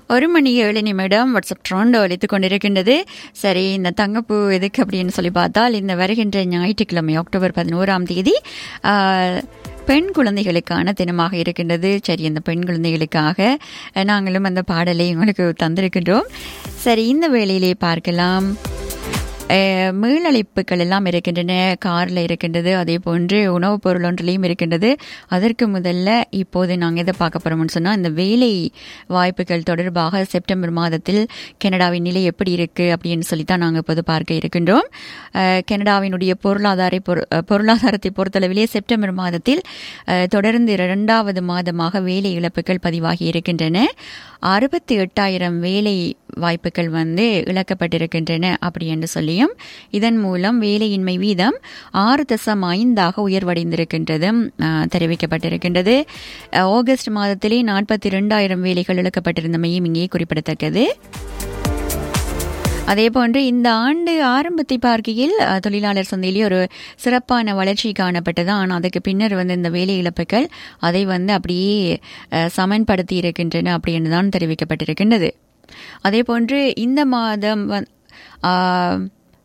ஒரு மணி ஏழு நிமிடம் வாட்ஸ்அப் ட்ரோண்டோ அளித்துக் கொண்டிருக்கின்றது சரி இந்த தங்கப்பூ எதுக்கு அப்படின்னு சொல்லி பார்த்தால் இந்த வருகின்ற ஞாயிற்றுக்கிழமை அக்டோபர் பதினோராம் தேதி ஆஹ், பெண் குழந்தைகளுக்கான தினமாக இருக்கின்றது சரி அந்த பெண் குழந்தைகளுக்காக அஹ், நாங்களும் அந்த பாடலை உங்களுக்கு தந்திருக்கின்றோம் சரி இந்த வேளையிலே பார்க்கலாம் அஹ், மீளழைப்புகள் எல்லாம் இருக்கின்றன காரில் இருக்கின்றது அதே போன்று உணவுப் பொருள் ஒன்றிலையும் இருக்கின்றது அதற்கு முதல்ல இப்போது நாங்கள் எதை பார்க்க போகிறோம்னு சொன்னால் இந்த வேலை வாய்ப்புகள் தொடர்பாக செப்டம்பர் மாதத்தில் கனடாவின் நிலை எப்படி இருக்குது அப்படின்னு சொல்லி தான் நாங்கள் இப்போது பார்க்க இருக்கின்றோம் அஹ், கனடாவினுடைய பொருளாதார பொரு- அஹ், பொருளாதாரத்தை பொறுத்தளவிலே செப்டம்பர் மாதத்தில் அஹ், தொடர்ந்து இரண்டாவது மாதமாக வேலை இழப்புகள் பதிவாகி இருக்கின்றன அறுபத்தி எட்டாயிரம் வேலை வாய்ப்புகள் வந்து இழக்கப்பட்டிருக்கின்றன அப்படி என்று சொல்லியும் இதன் மூலம் வேலையின்மை வீதம் ஆறு தசம் ஐந்தாக உயர்வடைந்திருக்கின்றதும் ஆஹ், தெரிவிக்கப்பட்டிருக்கின்றது அஹ், ஆகஸ்ட் மாதத்திலே நாற்பத்தி இரண்டாயிரம் வேலைகள் இழக்கப்பட்டிருந்தமையும் இங்கே குறிப்பிடத்தக்கது அதேபோன்று இந்த ஆண்டு ஆரம்பத்தை பார்க்கையில் அஹ், தொழிலாளர் சந்தையிலே ஒரு சிறப்பான வளர்ச்சி காணப்பட்டது ஆனால் அதுக்கு பின்னர் வந்து இந்த வேலை இழப்புகள் அதை வந்து அப்படியே அஹ், சமன்படுத்தி இருக்கின்றன அப்படின்னு தான் தெரிவிக்கப்பட்டிருக்கின்றது அதேபோன்று இந்த மாதம் வந்- ஆஹ்,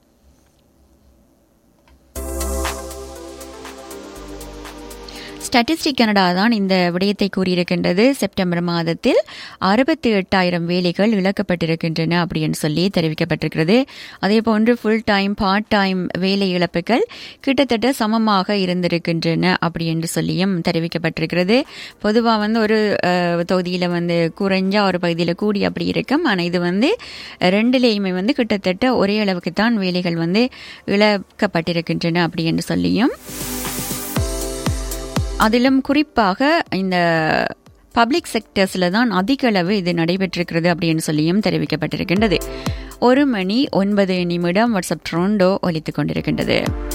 ஸ்டாட்டிஸ்டிக் கனடா தான் இந்த விடயத்தை கூறியிருக்கின்றது செப்டம்பர் மாதத்தில் அறுபத்தி எட்டாயிரம் வேலைகள் இழக்கப்பட்டிருக்கின்றன அப்படின்னு சொல்லி தெரிவிக்கப்பட்டிருக்கிறது அதே போன்று ஃபுல் டைம் பார்ட் டைம் வேலை இழப்புகள் கிட்டத்தட்ட சமமாக இருந்திருக்கின்றன அப்படி என்று சொல்லியும் தெரிவிக்கப்பட்டிருக்கிறது பொதுவாக வந்து ஒரு அஹ், தொகுதியில வந்து குறைஞ்சா ஒரு பகுதியில் கூடி அப்படி இருக்கும் ஆனால் இது வந்து ரெண்டுலேயுமே வந்து கிட்டத்தட்ட ஒரே அளவுக்கு தான் வேலைகள் வந்து இழக்கப்பட்டிருக்கின்றன அப்படி என்று சொல்லியும் அதிலும் குறிப்பாக இந்த பப்ளிக் செக்டர்ஸில் தான் அதிக அளவு இது நடைபெற்றிருக்கிறது அப்படின்னு சொல்லியும் தெரிவிக்கப்பட்டிருக்கின்றது ஒரு மணி ஒன்பது நிமிடம் வாட்ஸ்அப் ட்ரோண்டோ ஒலித்துக் கொண்டிருக்கின்றது